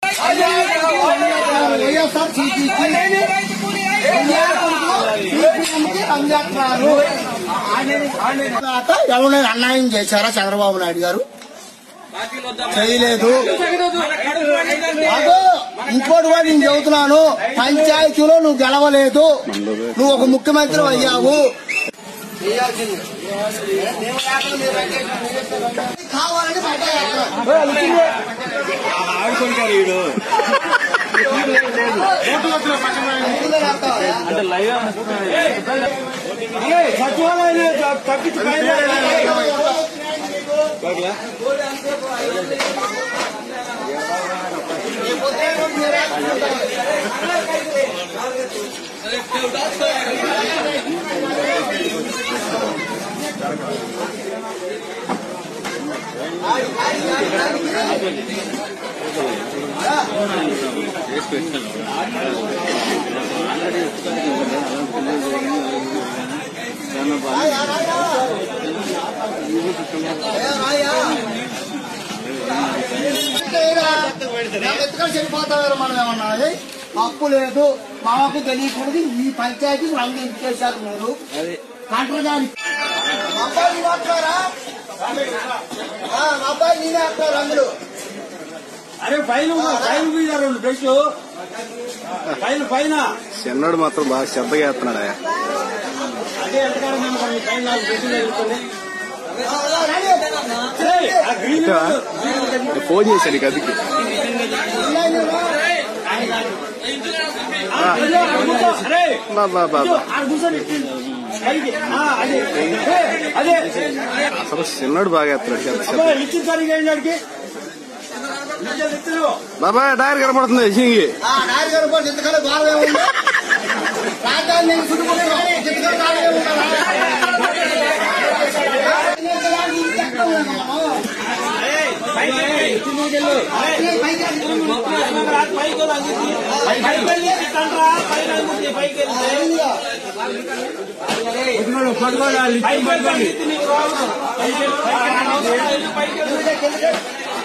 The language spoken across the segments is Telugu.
వైఎస్ఆర్ సిపికి అందిస్తున్నారు తర్వాత ఎవరైనా అన్యాయం చేశారా చంద్రబాబు నాయుడు గారు చేయలేదు అదో ఇంకోటి కూడా నేను చెబుతున్నాను పంచాయతీలో నువ్వు గెలవలేదు నువ్వు ఒక ముఖ్యమంత్రి అయ్యావు కావాలని బయట ఎత్తుకొని చనిపోతారు మనం ఏమన్నా ఏ? అప్పు లేదు మాకు తెలియకూడదు ఈ పంచాయతీ రంగు ఇచ్చేసారు మీరు కంటర్ గారి మా అబ్బాయి నేను అంటారా ఆ, మా అబ్బాయి నేనే అంటారు రంగులు అరే పైన పైన మీద రెండు బ్రష్ పైన పైన చిన్నోడు మాత్రం బాగా శ్రద్ధగా వేస్తున్నాడా అదే ఎంతకాలం నేను కొన్ని పైన నాలుగు బ్రష్లు జరుగుతుంది ఆ, ఆ, రండి. ఆ గ్రీన్ ఫోన్ చేశాడు ఇక అదికి అరే బా, బా, బా, బా. ఆడ కూర్చొని పైకి. ఆ, అదే ఏ, అదే అసలు చిన్నోడు బాగా వేస్తున్నాడు శ్రద్ధ శ్రద్ధ అబ్బాయి, లిక్విడ్ సరిగా వేయండి వాడికి లిక్విడ్ లిక్విడ్. బాబా టైర్ కనపడుతుంది సింగి ఆ, నాయుడు గారు కూడా ఇంతకాలం బాగా ఏముంది రాజధాని నేను చుట్టుకుంటున్నాం ఇంతకాలం బాగా ఏముందా రాత్రి పైకి వెళ్ళి అందించి. పైకి వెళ్ళి తిట్టండ్రా, పైన అందించి, పైకి వెళ్ళి. పైకి వెళ్ళి అందించి నీకు రావు. పైకి వెళ్ళి, పైకి వెళ్ళి, పైకి వెళ్ళి.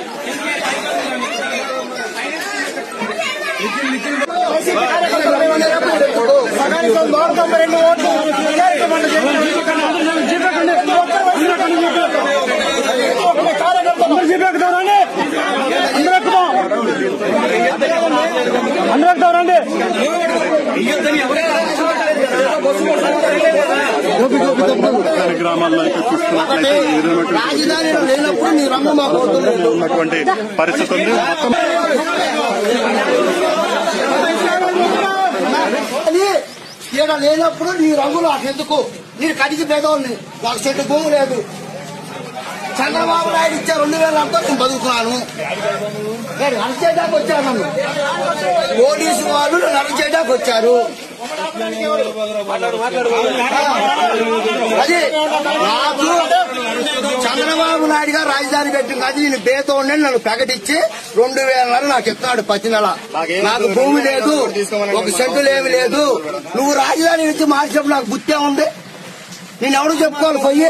గ్రామాల్లో అయితే చూసుకున్నట్లయితే ఈ విధమైనటువంటి రాజధానిలో లేనప్పుడు నీ రంగు మాకు వద్దు. ఉన్నటువంటి పరిస్థితి ఉంది మొత్తం అది ఈడ లేనప్పుడు నీ రంగులు నాకెందుకు నేను కడిగి పేదవాళ్ళని నాకు చెట్టు భూమి లేదు చంద్రబాబు నాయుడు ఇచ్చే రెండు వేల అంతా నేను బతుకుతున్నాను నేను అరెస్ట్ చేయడానికి వచ్చాను నన్ను పోలీసు వాళ్ళు నన్ను అరెస్ట్ చేయడానికి వచ్చారు అది నాకు చంద్రబాబు నాయుడు గారు రాజధాని పెట్టింది అది నేను బేతో ఉండి నన్ను ప్రకటించి రెండు వేల నెలలు నాకు ఇస్తున్నాడు ప్రతి నెల నాకు భూమి లేదు ఒక సెంటులు ఏమి లేదు నువ్వు రాజధాని నుంచి మార్చినప్పుడు నాకు గుర్తే ఉంది నేను ఎవరు చెప్పుకోవాలి పోయి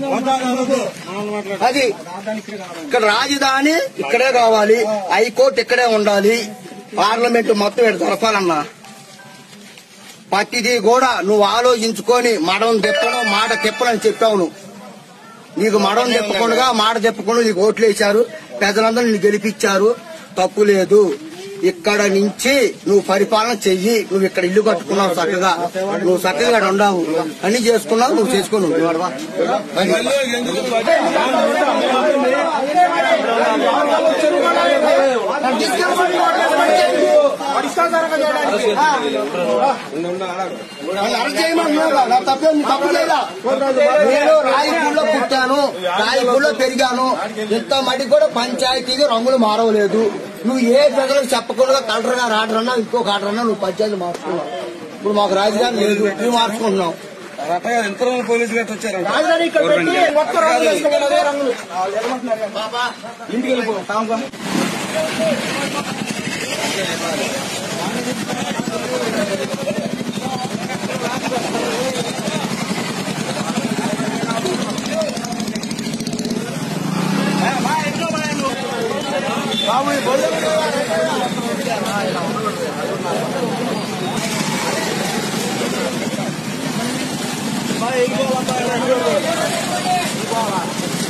అది ఇక్కడ రాజధాని ఇక్కడే కావాలి హైకోర్టు ఇక్కడే ఉండాలి పార్లమెంట్ మొత్తం ఇక్కడ జరపాలన్నా ప్రతిదీ కూడా నువ్వు ఆలోచించుకొని మడం తిప్పడం మాట తిప్పడని చెప్పావు నువ్వు నీకు మడం తిప్పకుండా మాట తిప్పకుండా నీకు ఓట్లు వేశారు ప్రజలందరూ నిన్ను గెలిపించారు తప్పు లేదు ఇక్కడ నుంచి నువ్వు పరిపాలన చెయ్యి నువ్వు ఇక్కడ ఇల్లు కట్టుకున్నావు చక్కగా నువ్వు చక్కగా ఇక్కడ ఉండవు అన్ని చేసుకున్నావు నువ్వు చేసుకున్నావు అది. నన్ను అరెస్ట్ చేయమన్నావు కదా, నా తప్పేం నీ తప్పు చేయలా నేను రాయపూర్లో పుట్టాను రాయపూర్లో పెరిగాను ఇంత మడి కూడా పంచాయతీకి రంగులు మారవలేదు నువ్వు ఏ ప్రజలకు చెప్పకుండా కలెక్టర్ గారు ఆర్డర్ అన్నా ఇంకొక ఆర్డర్ అన్నా నువ్వు పంచాయతీ మార్చుకున్నావు ఇప్పుడు మాకు రాజధాని లేదు నువ్వు మార్చుకుంటున్నావు ఎంతమంది పోలీసులు గట్ట వచ్చారు రాజధాని ఇక్కడ పెట్టి మొత్తం రంగులు వేసుకోమని అదే రంగులు బాబా ఇంటికి వెళ్ళిపో తాము బాబు ఈ బొల్లు వెళ్ళిపోవాలమ్మా